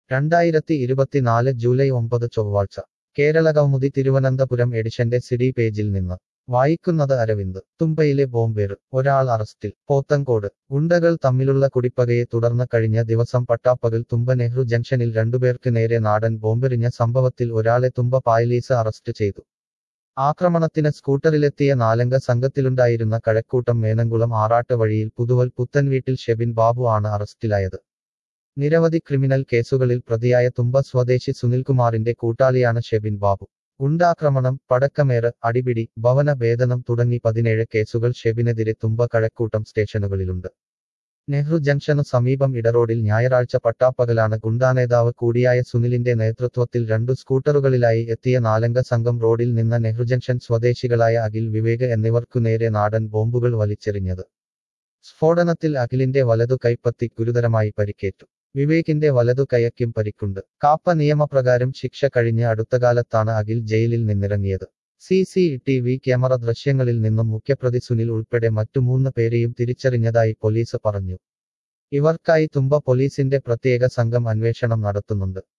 രണ്ടായിരത്തി ഇരുപത്തിനാല് ജൂലൈ ഒമ്പത് ചൊവ്വാഴ്ച കേരളകൗമുദി തിരുവനന്തപുരം എഡിഷന്റെ സിഡി പേജിൽ നിന്ന് വായിക്കുന്നത് അരവിന്ദ് തുമ്പയിലെ ബോംബേറ് ഒരാൾ അറസ്റ്റിൽ പോത്തങ്കോട് ഗുണ്ടകൾ തമ്മിലുള്ള കുടിപ്പകയെ തുടർന്ന് കഴിഞ്ഞ ദിവസം പട്ടാപ്പകൽ തുമ്പ നെഹ്റു ജംഗ്ഷനിൽ രണ്ടുപേർക്ക് നേരെ നാടൻ ബോംബെറിഞ്ഞ സംഭവത്തിൽ ഒരാളെ തുമ്പ പായലീസ് അറസ്റ്റ് ചെയ്തു ആക്രമണത്തിന് സ്കൂട്ടറിലെത്തിയ നാലംഗ സംഘത്തിലുണ്ടായിരുന്ന കഴക്കൂട്ടം മേനംകുളം ആറാട്ട് വഴിയിൽ പുതുവൽ പുത്തൻവീട്ടിൽ ഷെബിൻ ബാബു ആണ് അറസ്റ്റിലായത് നിരവധി ക്രിമിനൽ കേസുകളിൽ പ്രതിയായ തുമ്പ സ്വദേശി സുനിൽകുമാറിന്റെ കൂട്ടാളിയാണ് ഷെബിൻ ബാബു ഗുണ്ടാക്രമണം പടക്കമേറ് അടിപിടി ഭവന ഭേദനം തുടങ്ങി പതിനേഴ് കേസുകൾ ഷെബിനെതിരെ തുമ്പ കഴക്കൂട്ടം സ്റ്റേഷനുകളിലുണ്ട് നെഹ്റു ജംഗ്ഷനു സമീപം ഇടറോഡിൽ ഞായറാഴ്ച പട്ടാപ്പകലാണ് ഗുണ്ടാനേതാവ് കൂടിയായ സുനിലിന്റെ നേതൃത്വത്തിൽ രണ്ടു സ്കൂട്ടറുകളിലായി എത്തിയ നാലംഗ സംഘം റോഡിൽ നിന്ന് നെഹ്റു ജംഗ്ഷൻ സ്വദേശികളായ അഖിൽ വിവേക് എന്നിവർക്കു നേരെ നാടൻ ബോംബുകൾ വലിച്ചെറിഞ്ഞത് സ്ഫോടനത്തിൽ അഖിലിന്റെ വലതു കൈപ്പത്തി ഗുരുതരമായി പരിക്കേറ്റു വിവേകിന്റെ വലതു കൈയ്ക്കും പരിക്കുണ്ട് കാപ്പ നിയമപ്രകാരം ശിക്ഷ കഴിഞ്ഞ് അടുത്തകാലത്താണ് അഖിൽ ജയിലിൽ നിന്നിറങ്ങിയത് C C T V camera ദൃശ്യങ്ങളിൽ നിന്നും മുഖ്യപ്രതി സുനിൽ ഉൾപ്പെടെ മറ്റു മൂന്ന് പേരെയും തിരിച്ചറിഞ്ഞതായി പോലീസ് പറഞ്ഞു ഇവർക്കായി തുമ്പ പോലീസിന്റെ പ്രത്യേക സംഘം അന്വേഷണം നടത്തുന്നുണ്ട്